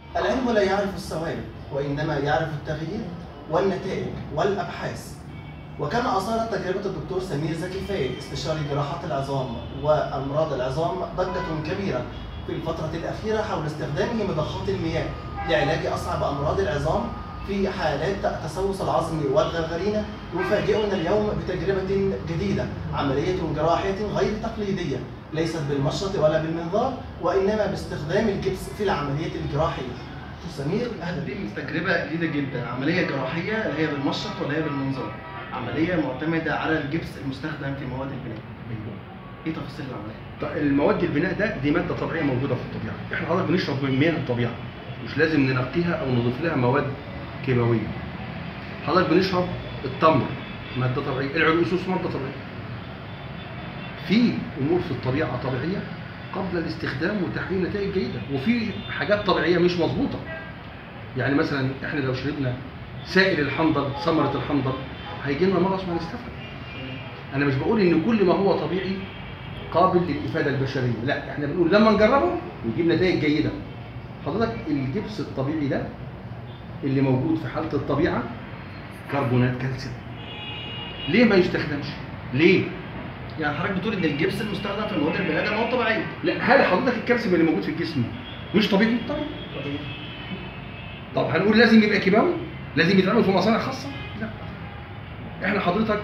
العلم لا يعرف الثوابت وإنما يعرف التغيير والنتائج والأبحاث وكما أثارت تجربة الدكتور سمير زكي فايد استشاري جراحات العظام وأمراض العظام ضجة كبيرة في الفترة الأخيرة حول استخدامه مضخات المياه لعلاج أصعب أمراض العظام في حالات تسوس العظم والغرغرينة يفاجئنا اليوم بتجربة جديدة عملية جراحية غير تقليدية ليست بالمشرط ولا بالمنظار وإنما باستخدام الجبس في العملية الجراحية سمير أهلا دي تجربة جديدة جدا عملية جراحية لا هي بالمشرط ولا هي بالمنظار عملية معتمدة على الجبس المستخدم في مواد البناء ايه تفاصيل العملية؟ طيب المواد البناء ده دي ماده طبيعيه موجوده في الطبيعه احنا حضرتك بنشرب من مياه الطبيعه مش لازم ننقيها او نضيف لها مواد كيماويه حضرتك بنشرب التمر ماده طبيعيه العرقسوس ماده طبيعيه في امور في الطبيعه طبيعيه قبل الاستخدام وتحويل نتائج جيده وفي حاجات طبيعيه مش مظبوطه يعني مثلا احنا لو شربنا سائل الحنظل ثمره الحنظل هيجي لنا مرض ما نستفاد انا مش بقول ان كل ما هو طبيعي قابل للافاده البشريه لا احنا بنقول لما نجربه ويجيب نتائج جيده حضرتك الجبس الطبيعي ده اللي موجود في حاله الطبيعه كربونات كالسيوم ليه ما يستخدمش ليه يعني حضرتك بتقول ان الجبس المستخدم في مواد البناء ده مواد طبيعية لا هل حضرتك الكالسيوم اللي موجود في الجسم مش طبيعي طبيعي طب هنقول لازم يبقى كيماوي لازم يتعمل في مصانع خاصه لا احنا حضرتك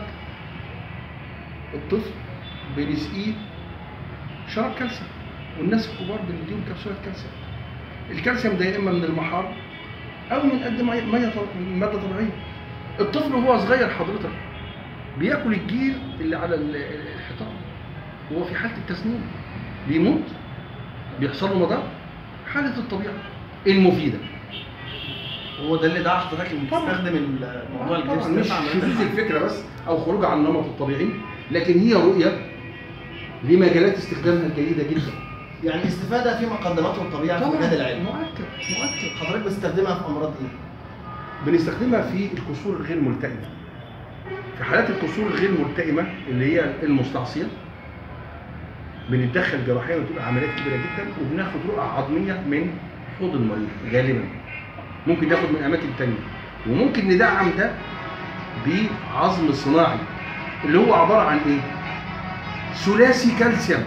الطفل بنسقيه شراب كالسيوم والناس الكبار بنديهم كبسولات كالسيوم الكالسيوم ده يا اما من المحار او من قد ميه ميه طب- ماده طبيعيه الطفل وهو صغير حضرتك بياكل الجير اللي على ال- الحيطان وهو في حاله التسنين بيموت بيحصل له مضار حاله الطبيعه المفيده هو ده اللي دعا حضرتك انك طبعاً. تستخدم موضوع الجبس طبعا ده مش في عملية شذوذ الحقن. الفكره بس او خروج عن النمط الطبيعي لكن هي رؤيه لمجالات استخدامها الجيده جدا يعني استفادة في مقدمات الطبيعة في مجال العلم مؤكد مؤكد حضرتك بتستخدمها في أمراض إيه؟ بنستخدمها في الكسور الغير ملتئمه في حالات الكسور الغير ملتئمه اللي هي المستعصيه بنتدخل جراحيا وتبقى عمليات كبيره جدا وبناخد رقعه عظميه من حوض المريض غالبا ممكن ناخد من اماكن تانية وممكن ندعم ده بعظم صناعي اللي هو عباره عن ايه؟ ثلاثي كالسيوم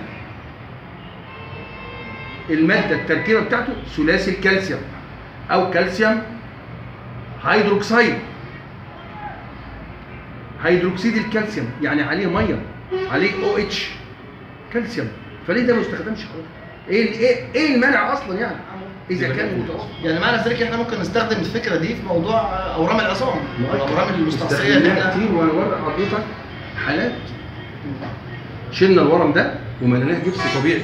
الماده التركيبه بتاعته ثلاثي الكالسيوم او كالسيوم هيدروكسيد هيدروكسيد الكالسيوم يعني عليه ميه عليه او اتش كالسيوم فليه ده ما يستخدمش خالص ايه ايه ايه المانع اصلا يعني اذا كان متوفر يعني معنى ذلك احنا ممكن نستخدم الفكره دي في موضوع اورام العظام الاورام المستعصيه اللي استخدمناها احنا كتير وانا ورق حضرتك حالات شلنا الورم ده ومليناه جبس طبيعي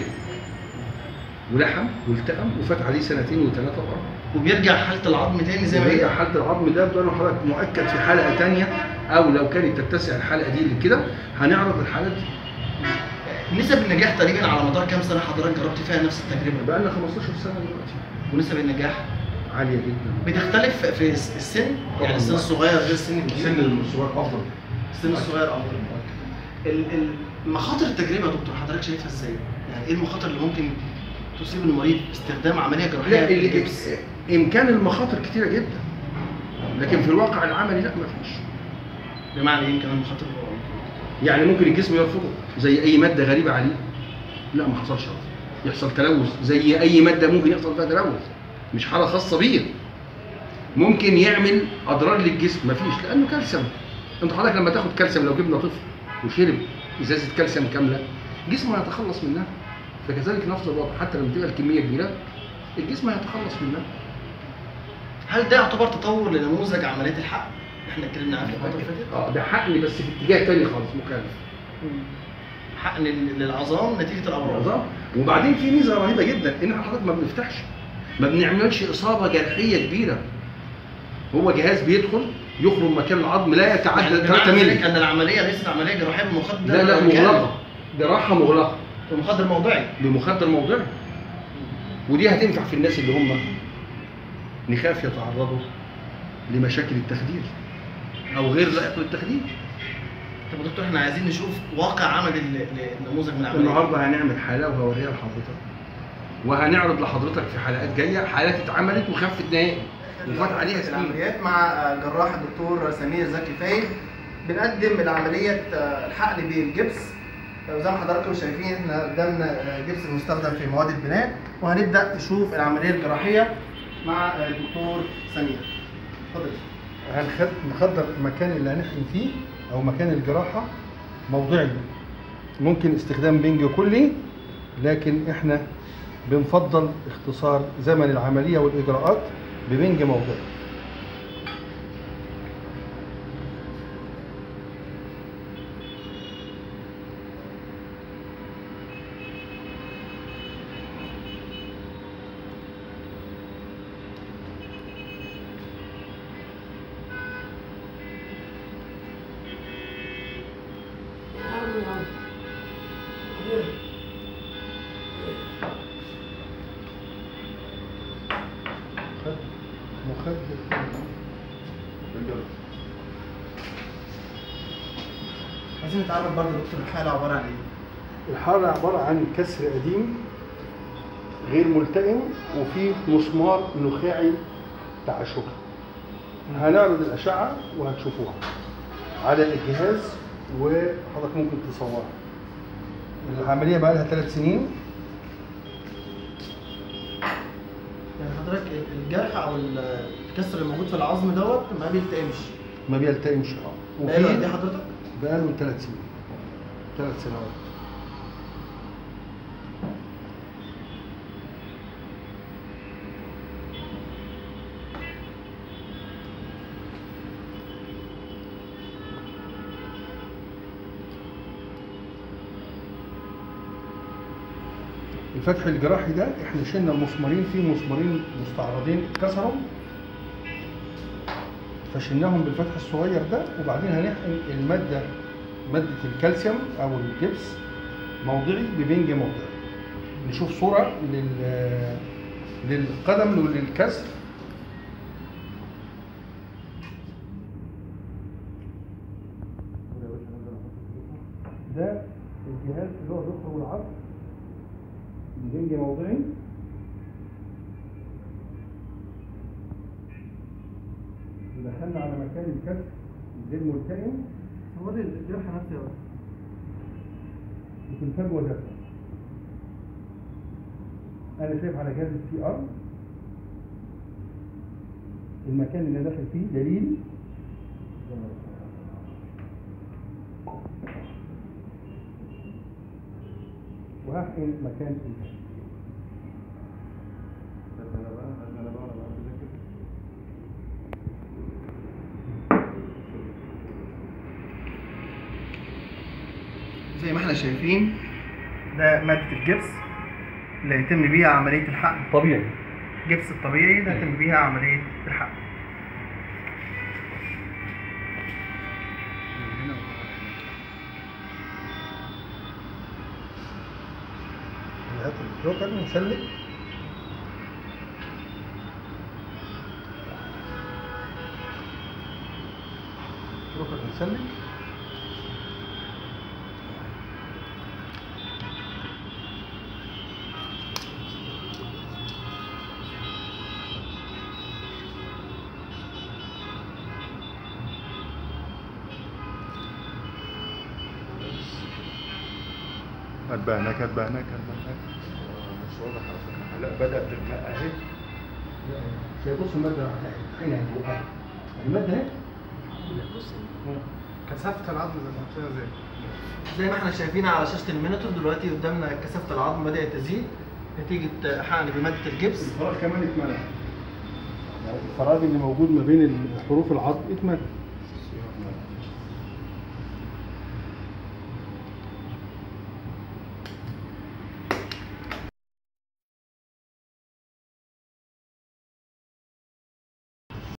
ولحم والتئم وفات عليه سنتين وثلاثه واربعه وبيرجع حاله العظم تاني زي ما وهي هي حاله العظم ده بدون حضرتك مؤكد في حلقه تانية او لو كانت تتسع الحلقه دي كده هنعرض الحالات دي نسب النجاح تقريبا على مدار كام سنه حضرتك جربت فيها نفس التجربه بقى لنا 15 سنه دلوقتي ونسب النجاح عاليه جدا بتختلف في السن يعني السن الصغير غير السن الكبير سن الصغار افضل السن الصغير افضل ال- ال- مخاطر التجربه يا دكتور حضرتك شايفها ازاي؟ يعني ايه المخاطر اللي ممكن تصيب المريض باستخدام عمليه جراحيه لا اللي بالجبس؟ امكان المخاطر كتيره جدا لكن في الواقع العملي لا ما فيش بمعنى ايه يمكن المخاطر يعني ممكن الجسم يرفضه زي اي ماده غريبه عليه لا ما حصلش رفض. يحصل تلوث زي اي ماده ممكن يحصل فيها تلوث مش حاله خاصه بيه ممكن يعمل اضرار للجسم مفيش لانه كالسيوم انت حضرتك لما تاخد كالسيوم لو جبنا طفل وشرب ازازه كالسيوم كامله جسمه هيتخلص منها فكذلك نفس الوضع حتى لما تبقى الكميه كبيره الجسم هيتخلص منها هل ده يعتبر تطور لنموذج عمليه الحقن؟ احنا اتكلمنا عنها في الفتره اللي فاتت اه ده حقن بس في اتجاه تاني خالص مخالف حقن لل- للعظام نتيجه الاورام العظام وبعدين في ميزه رهيبه جدا ان احنا حضرتك ما بنفتحش ما بنعملش اصابه جرحيه كبيره هو جهاز بيدخل يخرج مكان العظم لا يتعدى يعني 3 بمعنى ذلك مللي ان العمليه ليست عمليه جراحيه بمخدر لا لا كامل، مغلقه جراحه مغلقه بمخدر موضعي بمخدر موضعي ودي هتنفع في الناس اللي هم نخاف يتعرضوا لمشاكل التخدير او غير لائق للتخدير طب يا دكتور احنا عايزين نشوف واقع عمل ال- ال- النموذج من العمليه النهارده هنعمل حاله وهوريها لحضرتك وهنعرض لحضرتك في حلقات جايه حالات اتعملت وخفت نهائي وفات عليها سنين العمليات مع جراح الدكتور سمير زكي فايد بنقدم العملية الحقن بالجبس وزي ما حضراتكم شايفين احنا قدامنا جبس مستخدم في مواد البناء وهنبدا نشوف العمليه الجراحيه مع الدكتور سمير اتفضل هنخد نخدر المكان اللي هنحقن فيه او مكان الجراحه موضعي ممكن استخدام بنج كلي لكن احنا بنفضل اختصار زمن العمليه والاجراءات ببنج موضعي مخدر عايزين نتعرف برضه دكتور الحاله عباره عن ايه؟ الحالة عبارة عن كسر قديم غير ملتئم وفيه مسمار نخاعي تعشقي هنعرض الأشعة وهتشوفوها على الجهاز وحضرتك ممكن تصورها العملية بقى لها ثلاث سنين يعني حضرتك الجرح او الكسر الموجود في العظم دوت ما بيلتئمش ما بيلتئمش اه بقاله قد ايه وفي حضرتك؟ بقاله ثلاث سنين ثلاث سنوات الفتح الجراحي ده احنا شلنا المسمارين فيه مسمارين مستعرضين اتكسروا فشلناهم بالفتح الصغير ده وبعدين هنحقن الماده ماده الكالسيوم او الجبس موضعي ببنج موضعي نشوف صوره لل للقدم وللكسر ده الجهاز اللي هو الركبه والعظم بنج موضعي ودخلنا على مكان الكسر غير ملتئم هو الجرح نفسه بس وفي الفجوه ده انا شايف على جهاز السي ار المكان اللي أنا داخل فيه دليل وهحقن مكان الكسر زي ما احنا شايفين ده ماده الجبس اللي هيتم بيها عمليه الحقن طبيعي الجبس الطبيعي اللي هيتم بيها عمليه الحقن هات الجوكر نسلك جوكر نسلك هتبانك هتبانك هتبانك مش واضح على فكره لا بدات تغمق اهي شايف بص الماده هنا جواها الماده اهي كثافه العظم زي ما ازاي زي ما احنا شايفين على شاشه المينيتور دلوقتي قدامنا كثافه العظم بدات تزيد نتيجه حقن بماده الجبس الفراغ كمان اتملى الفراغ اللي موجود ما بين حروف العظم اتملى